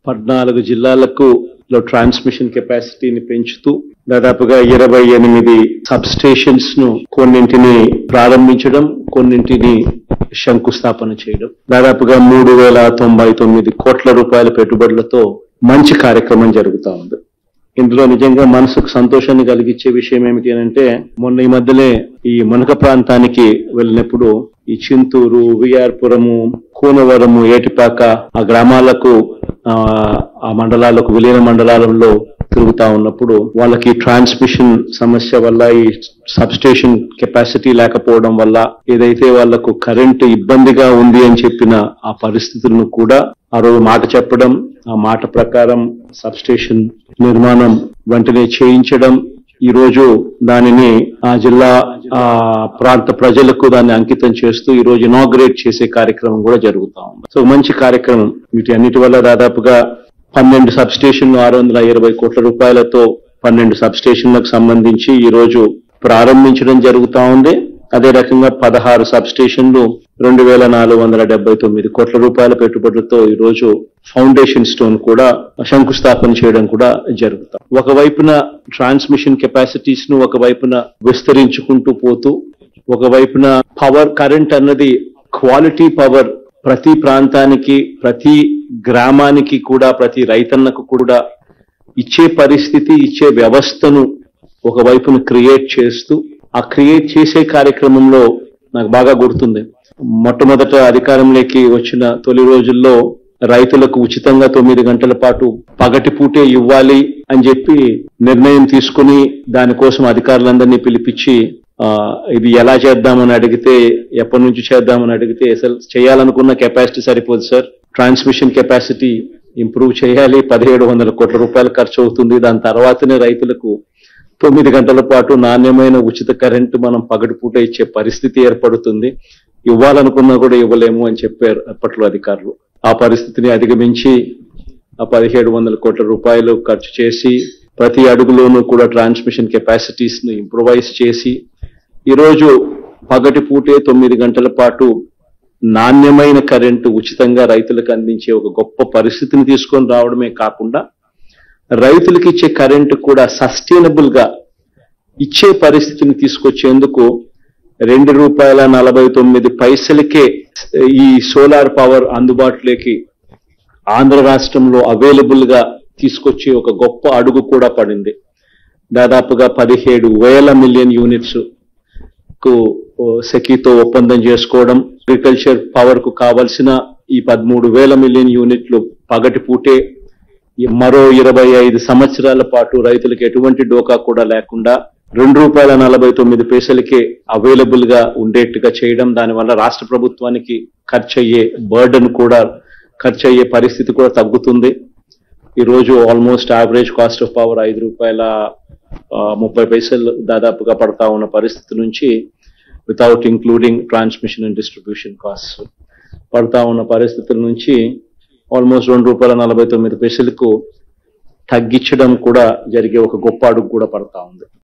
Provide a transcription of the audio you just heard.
పద్నాలుగు జిల్లాలకు లో ట్రాన్స్మిషన్ కెపాసిటీని పెంచుతూ దాదాపుగా ఇరవై ఎనిమిది సబ్ స్టేషన్స్ ను కొన్నింటిని ప్రారంభించడం కొన్నింటిని శంకుస్థాపన చేయడం దాదాపుగా మూడు వేల తొంభై తొమ్మిది కోట్ల రూపాయల పెట్టుబడులతో మంచి కార్యక్రమం జరుగుతా ఉంది ఇందులో నిజంగా మనసుకు సంతోషాన్ని కలిగించే విషయం ఏమిటి అని అంటే మొన్న ఈ మధ్యనే ఈ మునక ప్రాంతానికి వెళ్ళినప్పుడు ఈ చింతూరు విఆర్పురము కూనవరము ఏటిపాక ఆ గ్రామాలకు ఆ, ఆ మండలాలకు విలీన మండలాలలో తిరుగుతా ఉన్నప్పుడు వాళ్ళకి ట్రాన్స్మిషన్ సమస్య వల్ల ఈ సబ్ స్టేషన్ కెపాసిటీ లేకపోవడం వల్ల ఏదైతే వాళ్లకు కరెంట్ ఇబ్బందిగా ఉంది అని చెప్పిన ఆ పరిస్థితులను కూడా ఆ రోజు మాట చెప్పడం ఆ మాట ప్రకారం సబ్ స్టేషన్ నిర్మాణం వెంటనే చేయించడం ఈ రోజు దానిని ఆ జిల్లా ఆ ప్రాంత ప్రజలకు దాన్ని అంకితం చేస్తూ ఈ రోజు ఇనాగ్రేట్ చేసే కార్యక్రమం కూడా జరుగుతా ఉంది సో మంచి కార్యక్రమం వీటి అన్నిటి వల్ల దాదాపుగా పన్నెండు సబ్ స్టేషన్లు ఆరు వందల ఇరవై కోట్ల రూపాయలతో పన్నెండు సబ్ స్టేషన్లకు సంబంధించి ఈ రోజు ప్రారంభించడం జరుగుతా ఉంది అదే రకంగా పదహారు సబ్ స్టేషన్లు రెండు వేల నాలుగు వందల డెబ్బై తొమ్మిది కోట్ల రూపాయల పెట్టుబడులతో ఈ రోజు ఫౌండేషన్ స్టోన్ కూడా శంకుస్థాపన చేయడం కూడా జరుగుతాం ఒకవైపున ట్రాన్స్మిషన్ కెపాసిటీస్ ను ఒకవైపున విస్తరించుకుంటూ పోతూ ఒకవైపున పవర్ కరెంట్ అన్నది క్వాలిటీ పవర్ ప్రతి ప్రాంతానికి ప్రతి గ్రామానికి కూడా ప్రతి రైతన్నకు కూడా ఇచ్చే పరిస్థితి ఇచ్చే వ్యవస్థను ఒకవైపున క్రియేట్ చేస్తూ ఆ క్రియేట్ చేసే కార్యక్రమంలో నాకు బాగా గుర్తుంది మొట్టమొదట అధికారంలోకి వచ్చిన తొలి రోజుల్లో రైతులకు ఉచితంగా తొమ్మిది గంటల పాటు పగటి పూటే ఇవ్వాలి అని చెప్పి నిర్ణయం తీసుకుని దానికోసం అధికారులందరినీ పిలిపించి ఆ, ఇది ఎలా చేద్దామని అడిగితే ఎప్పటి నుంచి చేద్దామని అడిగితే అసలు చేయాలనుకున్న కెపాసిటీ సరిపోదు సార్ ట్రాన్స్మిషన్ కెపాసిటీ ఇంప్రూవ్ చేయాలి పదిహేడు వందల కోట్ల రూపాయలు ఖర్చు అవుతుంది దాని తర్వాతనే రైతులకు తొమ్మిది గంటల పాటు నాణ్యమైన ఉచిత కరెంటు మనం పగటిపూట ఇచ్చే పరిస్థితి ఏర్పడుతుంది ఇవ్వాలనుకున్నా కూడా ఇవ్వలేము అని చెప్పారు అప్పట్లో అధికారులు ఆ పరిస్థితిని అధిగమించి ఆ పదిహేడు వందల కోట్ల రూపాయలు ఖర్చు చేసి ప్రతి అడుగులోనూ కూడా ట్రాన్స్మిషన్ కెపాసిటీస్ ను ఇంప్రొవైజ్ చేసి ఈరోజు పగటి పూటే తొమ్మిది గంటల పాటు నాణ్యమైన కరెంటు ఉచితంగా రైతులకు అందించే ఒక గొప్ప పరిస్థితిని తీసుకొని రావడమే కాకుండా రైతులకు ఇచ్చే కరెంటు కూడా సస్టైనబుల్ గా ఇచ్చే పరిస్థితిని తీసుకొచ్చేందుకు రెండు రూపాయల నలభై తొమ్మిది పైసలకే ఈ సోలార్ పవర్ అందుబాటులోకి ఆంధ్ర రాష్ట్రంలో అవైలబుల్ గా తీసుకొచ్చే ఒక గొప్ప అడుగు కూడా పడింది దాదాపుగా పదిహేడు వేల మిలియన్ యూనిట్స్ కు ఓ, సెకీతో ఒప్పందం చేసుకోవడం అగ్రికల్చర్ పవర్ కు కావలసిన ఈ పదమూడు వేల మిలియన్ యూనిట్లు పగటి పూటే ఈ మరో ఇరవై ఐదు సంవత్సరాల పాటు రైతులకు ఎటువంటి డోకా కూడా లేకుండా రెండు రూపాయల నలభై తొమ్మిది పైసలకే అవైలబుల్ గా ఉండేట్టుగా చేయడం దానివల్ల రాష్ట్ర ప్రభుత్వానికి ఖర్చు అయ్యే బర్డన్ కూడా ఖర్చు అయ్యే పరిస్థితి కూడా తగ్గుతుంది ఈ రోజు almost average cost of power ఐదు రూపాయల ఆ, ముప్పై పైసలు దాదాపుగా పడతా ఉన్న పరిస్థితి నుంచి without including transmission and distribution cost పడతా ఉన్న పరిస్థితుల నుంచి ఆల్మోస్ట్ రెండు రూపాయల నలభై తొమ్మిది పైసలకు తగ్గించడం కూడా జరిగే ఒక గొప్ప అడుగు కూడా పడతా ఉంది